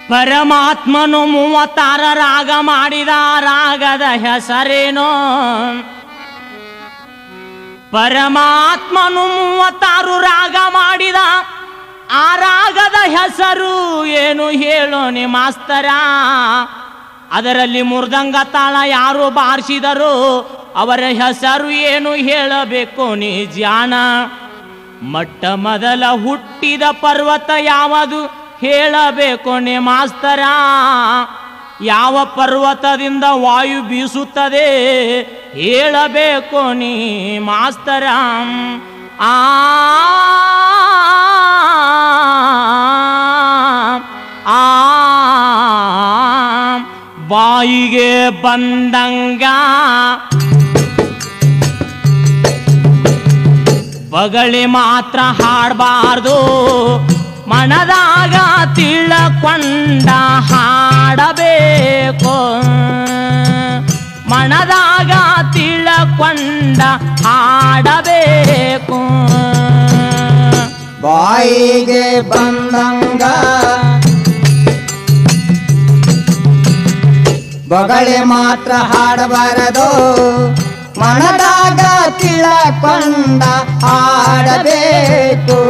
ಪರಮಾತ್ಮನು ಮೂವತ್ತಾರ ರಾಗ ಮಾಡಿದ ರಾಗದ ಹೆಸರೇನೋ ಪರಮಾತ್ಮನು ಮೂವತ್ತಾರು ರಾಗ ಮಾಡಿದ ಆ ರಾಗದ ಹೆಸರು ಏನು ಹೇಳೋ ನಿ ಮಾಸ್ತರ ಅದರಲ್ಲಿ ಮುರ್ದಂಗ ತಾಳ ಯಾರು ಬಾರಿಸಿದರು ಅವರ ಹೆಸರು ಏನು ಹೇಳಬೇಕು ನೀ ಜಾಣ ಮೊಟ್ಟ ಮೊದಲ ಹುಟ್ಟಿದ ಪರ್ವತ ಯಾವುದು ಹೇಳಬೇಕು ನಿ ಮಾಸ್ತರ ಯಾವ ಪರ್ವತದಿಂದ ವಾಯು ಬೀಸುತ್ತದೆ ಹೇಳಬೇಕು ನೀ ಮಾಸ್ತರ ಆ ಆ ಬಾಯಿಗೆ ಬಂದಂಗ ಬಗಳಿ ಮಾತ್ರ ಹಾಡಬಾರ್ದು ಮನದಾಗ ತಿಳಕೊಂಡ ಹಾಡಬೇಕು ಮನದಾಗ ತಿಳಕೊಂಡ ಹಾಡಬೇಕು ಬಾಯಿಗೆ ಬಂದಂಗ ಬಗಳೆ ಮಾತ್ರ ಹಾಡಬಾರದು ಮನದಾಗ ತಿಳಕೊಂಡ ಹಾಡಬೇಕು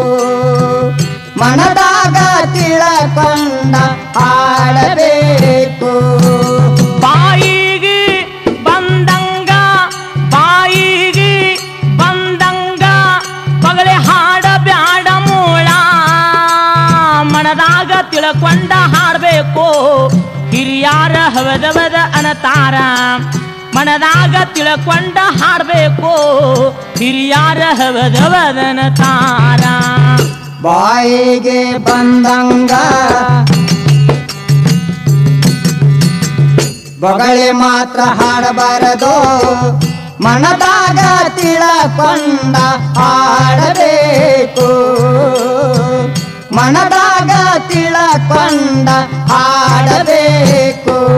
ಮನದಾಗ ತಿಳಕೊಂಡ ಹಾಡಬೇಕು ಬಾಯಿಗೆ ಬಂದಂಗ ಬಾಯಿಗೆ ಬಂದಂಗ ಬಗಳೆ ಹಾಡ ಬ್ಯಾಡ ಮೂಳ ಮನದಾಗ ತಿಳ್ಕೊಂಡ ಹಾಡಬೇಕು ಹಿರಿಯಾರ ಹವದವದ ಅನತಾರ ಮನದಾಗ ತಿಳ್ಕೊಂಡ ಹಾಡಬೇಕು ಹಿರಿಯಾರ ಹವದವದನ ತಾರ ಬಾಯಿಗೆ ಬಂದಂಗ ಬಗಳೆ ಮಾತ್ರ ಹಾಡಬಾರದು ಮನದಾಗ ತಿಳಕೊಂಡ ಹಾಡಬೇಕು ಮನದಾಗ ತಿಳಕೊಂಡ ಹಾಡಬೇಕು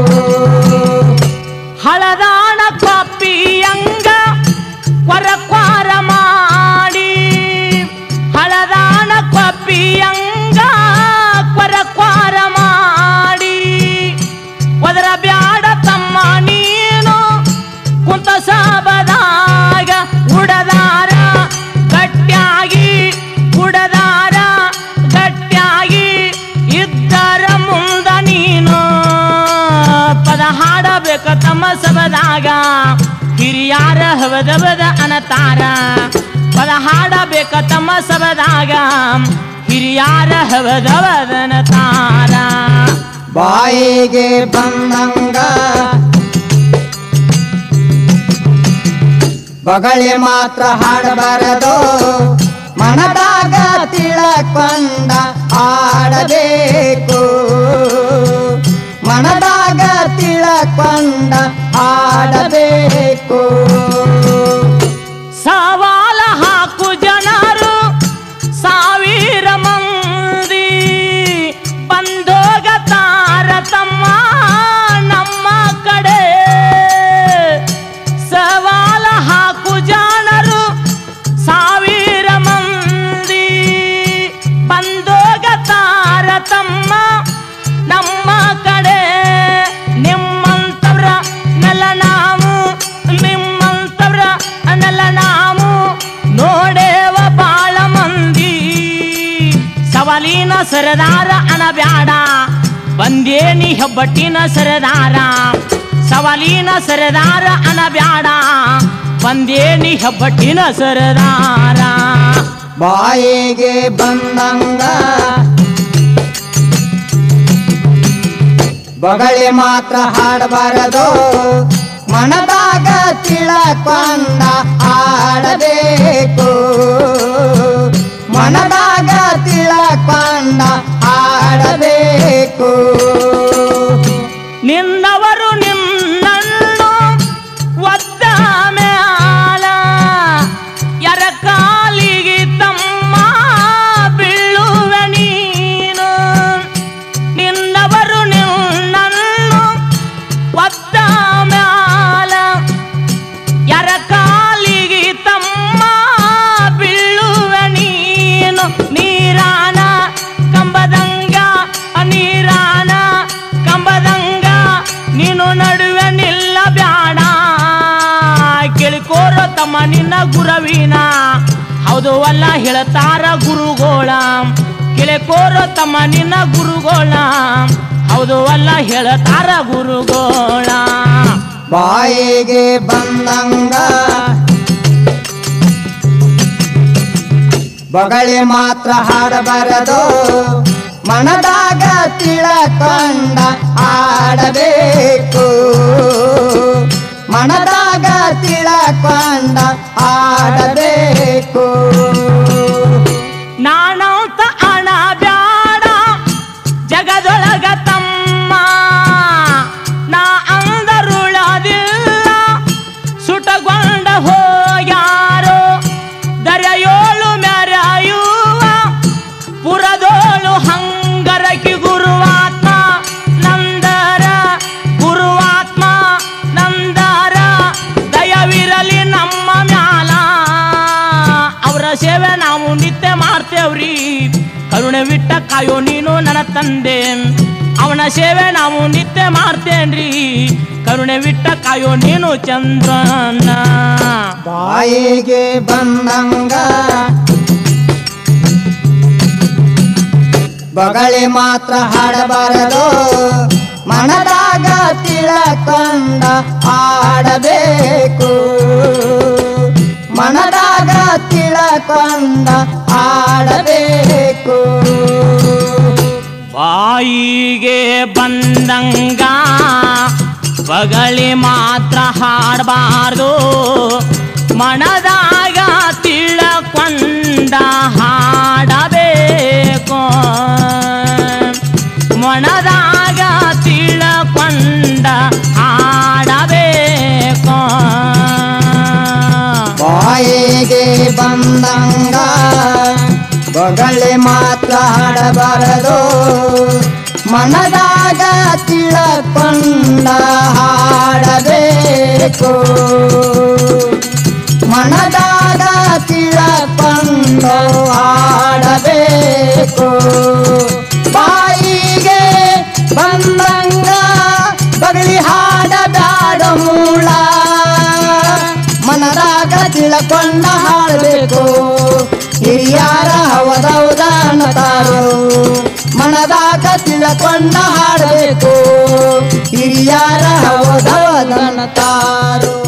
ಹಳದಾಣ ಕಪ್ಪಿಯಂಗ ಕೊರಕ್ವಾರ ಮಾಡಿ ಹಳದಾಣ ಕಪ್ಪಿಯಂಗ ಕೊರಕ್ವಾರ ಮಾಡಿ ಒದರ ಬ್ಯಾಡ ತಮ್ಮ ನೀನು ಕುಂತ ಸಾಬದಾಗ ಉಡದಾರ ಗಟ್ಟಿಯಾಗಿ ಉಡದಾರ ಗಟ್ಟಿಯಾಗಿ ಇದ್ದರ ಮುಂದ ನೀನು ಪದ ಹಾಡಬೇಕ ತಮ್ಮ ಸಬದಾಗ ಹಿರಿಯಾರ ಹವದವದ ಅನತಾರ ಪದ ಹಾಡಬೇಕ ತಮ್ಮ ಸಬದಾಗ ಹಿರಿಯಾರ ಹವದವದನ ತಾರ ಬಾಯಿಗೆ ಬಂದಂಗ ಬಗಳೆ ಮಾತ್ರ ಹಾಡಬಾರದು ಮನದಾಗ ತಿಳಕೊಂಡ ಹಾಡಬೇಕು ಮನದಾಗ ತಿಳಕೊಂಡ ಹಾಡಬೇಕು ಸವಾಲ ಹಾಕು ಜನರು ಸಾವಿರ ಮಂದಿ ಬಂದೋಗ ತಾರತಮ್ಮ ನಮ್ಮ ಕಡೆ ಸವಾಲ ಹಾಕು ಜನರು ಸಾವಿರ ಮಂದಿ ಬಂದೋಗ ತಾರತಮ್ಮ ನಮ್ಮ ಕಡೆ ನಿಮ್ಮಂತವ್ರ ನೆಲ ನಾವು ನಿಮ್ಮಂತವ್ರ ನೆಲ ನಾವು ನೋಡೇವ ಬಾಳ ಮಂದಿ ಸವಾಲಿನ ಸರದಾರ ಅನಬ್ಯಾಡ ಬಂದೇನಿ ಹೆಬ್ಬಟ್ಟಿನ ಸರದಾರ ಸವಾಲಿನ ಸರದಾರ ಅನಬ್ಯಾಡ ಬಂದೇನಿ ಹೆಬ್ಬಟ್ಟಿನ ಸರದಾರ ಬಾಯಿಗೆ ಬಂದಂಗ ಬಗಳೆ ಮಾತ್ರ ಹಾಡಬಾರದು ಮನದಾಗ ತಿಳಕೊಂಡ ಹಾಡಬೇಕು ಮನದಾಗ ತಿಳಕೊಂಡ ಹಾಡಬೇಕು ನಿನ್ನವರು ನಿನ್ನನ್ನು ಒದ್ದ ಮ್ಯಾಲ ಯರ ಕಾಲಿಗೆ ತಮ್ಮ ಬೀಳುವ ನೀನು ನಿನ್ನವರು ನಿನ್ನನ್ನು ಒದ್ದ ಮ್ಯಾಲ ಯರ ಕಾಲಿಗೆ ತಮ್ಮ ಬೀಳುವ ಅಲ್ಲ ಹೇಳ್ತಾರ ಗುರುಗೋಳ ಕಿಳೆಕೋರ ತಮ್ಮ ನಿನ್ನ ಗುರುಗೋಳ ಹೌದು ಅಲ್ಲ ಹೇಳ್ತಾರ ಗುರುಗೋಳ ಬಾಯಿಗೆ ಬಂದಂಗ ಬಗಳಿ ಮಾತ್ರ ಹಾಡಬಾರದು ಮನದಾಗ ತಿಳಕೊಂಡ ಹಾಡಬೇಕು ಮನದಾಗ ತಿಳಕೊಂಡ ಹಾಡಬೇಕು ನಾನಂತ ಹಣ ಬ್ಯಾಡ ಜಗದೊಳಗ ತಮ್ಮ ನಾ ಅಂದರುಳದಿಲ್ಲ ಸುಟಗೊಂಡ ಹೋಗ್ಯಾರೋ ದರೆಯೋಳು ಮೆರೆಯುವ ಪುರದೋಳು ಹಂಗರಕಿ ಗುರುವಾತ್ಮ ನಂದರ ಗುರುವಾತ್ಮ ನಂದರ ದಯವಿರಲಿ ನಮ್ಮ ಮ್ಯಾಲ ಅವರ ಸೇವೆ ನಾವು ನಿತ್ಯ ಮಾಡ್ತೇವ್ರಿ ಕರುಣೆ ಬಿಟ್ಟ ಕಾಯೋ ನೀನು ನನ್ನ ತಂದೆ ಅವನ ಸೇವೆ ನಾವು ನಿತ್ಯ ಮಾಡ್ತೇನ್ರಿ ಕರುಣೆ ಬಿಟ್ಟ ಕಾಯೋ ನೀನು ಚಂದ್ರನ ಬಾಯಿಗೆ ಬಂದಂಗ ಬಗಳಿ ಮಾತ್ರ ಹಾಡಬಾರದು ಮನದಾಗ ತಿಳಕೊಂಡ ಹಾಡಬೇಕು ಮನದಾಗ ತಿಳಕೊಂಡ ಹಾಡಬೇಕು ಬಾಯಿಗೆ ಬಂದಂಗ ಬಗಳಿ ಮಾತ್ರ ಹಾಡಬಾರ್ದು ಮನದಾಗ ತಿಳಕೊಂಡ ಹಾಡಬೇಕು ಮನದಾಗ ತಿಳಕೊಂಡ ಹಾಡಬೇಕು ಬಾಯಿಗೆ ಬಂದಂಗ ಬಗಳಿ ಮಾತ್ರ ಹಾಡಬಾರದು ಮನದಾಗ ತಿಳಕೊಂಡ ಹಾಡಬೇಕು ಮನದಾಗ ತಿಳಕೊಂಡು ಹಾಡಬೇಕು ಬಾಯಿಗೆ ಬಂದಂಗ ಬಗಳಿ ಹಾಡಬ್ಯಾಡ ಮೂಳ ಮನದಾಗ ತಿಳಕೊಂಡ ಹಾಡಬೇಕು ಹಿರಿಯಾರ ಹವದೌದ ಅನ್ನತಾರು ಮನದಾಗ ತಿಳಕೊಂಡ ಹಾಡಬೇಕು ಹಿರಿಯಾರ ಹವದೌದ ಅನ್ನತಾರು